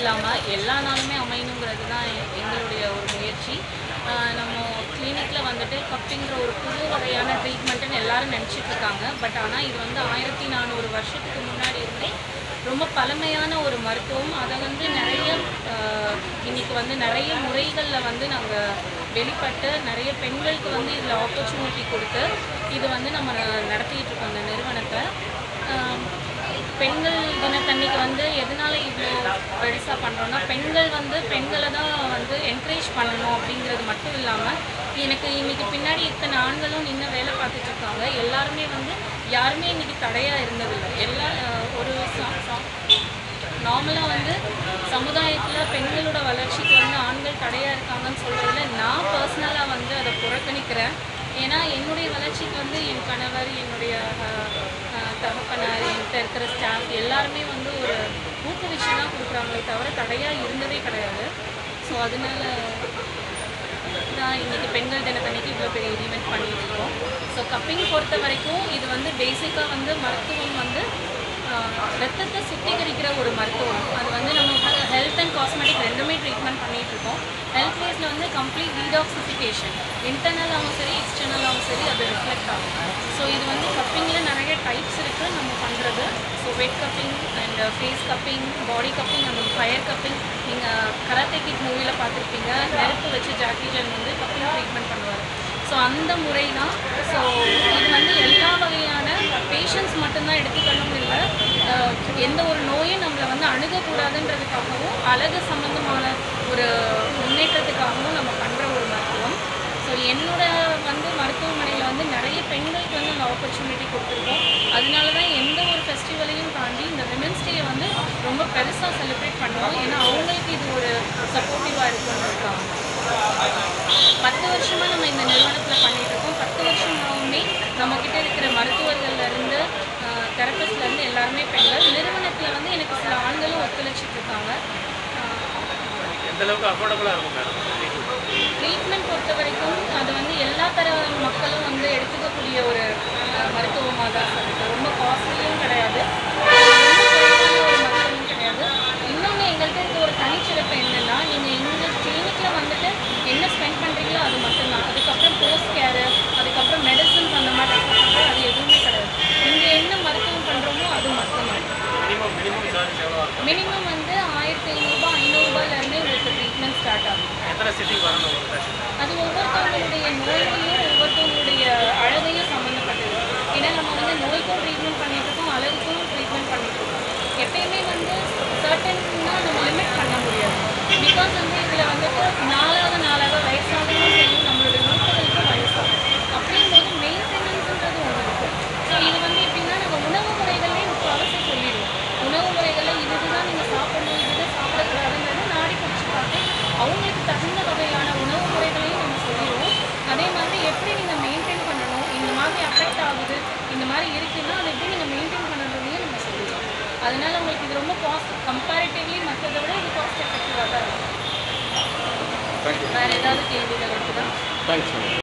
இல்லாமல் எல்லா நாளுமே அமையணுங்கிறது தான் எ- எங்களுடைய ஒரு முயற்சி ஆஹ் நம்ம கிளினிக்கில் வந்துட்டு கப்பிங்கிற ஒரு புது வகையான ட்ரீட்மெண்ட்டுன்னு எல்லாரும் நினச்சிட்டு இருக்காங்க பட் ஆனால் இது வந்து ஆயிரத்தி நானூறு வருஷத்துக்கு முன்னாடி இருந்தே ரொம்ப பழமையான ஒரு மருத்துவம் அதை வந்து நிறைய ஆஹ், இன்னைக்கு வந்து நிறைய முறைகளில் வந்து நாங்கள் வெளிப்பட்டு நிறைய பெண்களுக்கு வந்து இதில் ஆப்பர்ச்சுனிட்டி கொடுத்து இது வந்து நம்ம நடத்திட்டு இருக்கோம் இந்த நிறுவனத்தை ஆஹ், பெண்கள் தினத்தன்னைக்கு வந்து எதனால இவ்வளோ பெருசாக பண்ணுறோன்னா பெண்கள் வந்து பெண்களை தான் வந்து என்கரேஜ் பண்ணணும் அப்படிங்கிறது மட்டும் இல்லாமல் எனக்கு இன்னைக்கு பின்னாடி இத்தனை ஆண்களும் நின்று வேலை பார்த்துட்டு இருக்காங்க எல்லாருமே வந்து யாருமே இன்னைக்கு தடையாக இருந்ததில்லை எல்லா அஹ், ஒரு நார்மலாக வந்து சமுதாயத்தில் பெண்களோட வளர்ச்சிக்கு வந்து ஆண்கள் தடையாக இருக்காங்கன்னு சொல்கிறதுல நான் பர்சனலாக வந்து அதை புறக்கணிக்கிறேன் ஏன்னா என்னுடைய வளர்ச்சிக்கு வந்து என் கணவர் என்னுடைய அஹ், அஹ், தகப்பனார் என்கிட்ட இருக்கிற ஸ்டாஃப் எல்லாருமே வந்து ஒரு ஊக்குவிச்சு தான் கொடுக்குறாங்களே தவிர தடையாக இருந்ததே கிடையாது ஸோ அதனால தான் இன்னைக்கு பெண்கள் தினத்தன்னைக்கு இவ்வளோ பெரிய ஈவெண்ட் பண்ணிட்டு இருக்கோம் ஸோ கப்பிங் பொறுத்த வரைக்கும் இது வந்து பேசிக்காக வந்து மருத்துவம் வந்து ஆஹ், ரத்தத்தை சுத்திகரிக்கிற ஒரு மருத்துவம் அது வந்து நம்ம ஹெல்த் அண்ட் காஸ்மெட்டிக் ரெண்டுமே ட்ரீட்மெண்ட் பண்ணிட்டு இருக்கோம் ஹெல்த் வைஸில் வந்து கம்ப்ளீட் டீடாக்சிஃபிகேஷன் இன்டர்னலாகவும் சரி எக்ஸ்டர்னலாகவும் சரி அது ரிஃப்ளெக்ட் ஆகும் ஸோ இது வந்து கப்பிங்கில் நிறைய டைப்ஸ் இருக்குது நம்ம பண்ணுறது so wet cupping and face cupping body cupping அந்த ஃபயர் கப்பிங் நீங்கள் கராத்தே கிட் மூவியில் பார்த்துருப்பீங்க நெருப்பு வச்சு ஜாக்கி ஜான் வந்து கப்பிங் ட்ரீட்மெண்ட் பண்ணுவார் ஸோ அந்த முறை தான் ஸோ இது வந்து எல்லா வகையான பேஷண்ட்ஸ் மட்டும்தான் எடுத்துக்கணும் இல்லை அஹ், எந்த ஒரு நோயும் நம்மளை வந்து அணுகக்கூடாதுன்றதுக்காகவும் அழகு சம்மந்தமான ஒரு முன்னேற்றத்துக்காகவும் நம்ம பண்ணுற ஒரு மருத்துவம் ஸோ என்னோட வந்து மருத்துவமனையில் வந்து நிறைய பெண்களுக்கு வந்து அந்த ஆப்பர்ச்சுனிட்டி கொடுத்துருக்கோம் அதனால தான் எந்த ஒரு ஃபெஸ்டிவலையும் தாண்டி இந்த விமென்ஸ் டே வந்து ரொம்ப பெருசாக செலிப்ரேட் பண்ணுவோம் ஏன்னா அவங்களுக்கு இது ஒரு சப்போர்ட்டிவாக இருக்குன்றதுக்காக பத்து வருஷமாக நம்ம இந்த நிறுவனத்தில் பண்ணிட்டு இருக்கோம் பத்து வருஷமாவுமே நம்மக்கிட்ட இருக்கிற மருத்துவர்கள்ல இருந்து தெரப்பிஸ்ட்ல இருந்து எல்லாருமே பெண்கள் நிறுவனத்தில் வந்து எனக்கு சில ஆண்களும் ஒத்துழைச்சிட்டு இருக்காங்க எந்த அளவுக்கு அஃபோர்டபுளாக இருக்கும் மேடம் ட்ரீட்மெண்ட் பொறுத்த வரைக்கும் அது வந்து எல்லா தர மக்களும் வந்து எடுத்துக்கக்கூடிய ஒரு அஹ், மருத்துவமாக தான் சார் இருக்கு ரொம்ப காஸ்ட்லியும் கிடையாது ரொம்ப குறைவான ஒரு மருத்துவமும் கிடையாது இன்னொன்று எங்கள்கிட்ட இருக்க ஒரு தனிச்சிறப்பு என்னென்னா நீங்கள் எங்கள் கிளினிக்கில் வந்துட்டு என்ன ஸ்பெண்ட் பண்ணுறீங்களோ அது மட்டும்தான் அதுக்கப்புறம் போஸ்ட் கேரு அதுக்கப்புறம் மெடிசன்ஸ் அந்த மாதிரி ரெஃபர் பண்ணுறது அது எதுவுமே கிடையாது இங்கே என்ன மருத்துவம் பண்ணுறோமோ அது மட்டும்தான் மினிமம் மினிமம் சார்ஜ் எவ்வளோ இருக்கும் மினிமம் வந்து ஆயிரத்தி ஐநூறுரூபா ஐநூறுரூபாலேருந்தே உங்களுக்கு ட்ரீட்மெண்ட் ஸ்டார்ட் ஆகும் எத்தனை சிட்டிங் வரணும் ஒரு பேஷண்ட் அது ஒவ்வொருத்தவங்களுடைய நோயையும் ஒவ்வொருத்தவங்களுடைய அழகையும் சம்மந்தப்பட்டது ஏன்னா நம்ம வந்து நோய்க்கும் ட்ரீட்மெண்ட் பண்ணிட்டு இருக்கோம் அழகுக்கும் ட்ரீட்மெண்ட் பண்ணிட்டு இருக்கோம் எப்பயுமே வந்து சர்டன்னா நம்ம லிமிட் பண்ண முடியாது பிகாஸ் வந்து இதில் வந்துட்டு நாளாக நாளாக வயசாகவும் செய்யும் நம்மளுடைய மூட்டுகளுக்கும் வயசாகும் அப்படிங்கும்போது மெயின்டெனன்ஸ்ன்றது ஒன்று இருக்குது ஸோ இது வந்து எப்படின்னா நம்ம உணவு முறைகளே முக்கால்வாசி சொல்லிடுவோம் உணவு முறைகளில் இது இதுதான் நீங்கள் சாப்பிடணும் இதுதான் சாப்பிடக்கூடாதுங்கிறது நாடி பிடிச்சி பார்த்து அவங்களுக்கு தகுந்த வகையான உணவு முறைகளையும் நம்ம சொல்லிடுவோம் அதே மாதிரி எப்படி நீங்கள் மெயின்டைன் பண்ணணும் இந்த மாதிரி அஃபெக்ட் ஆகுது இந்த மாதிரி இருக்குன்னா அதை எப்படி நீங்கள் மெயின்டைன் பண்ணணும்னு நம்ம சொல்லிடுவோம் அதனால உங்களுக்கு இது ரொம்ப காஸ்ட் கம்பேரிட்டிவ்லி மற்றதை விட இது காஸ்ட் எஃபெக்டிவாக தான் இருக்கும் வேறு ஏதாவது கேள்விகள் இருக்குதா தேங்க்ஸ் மேடம்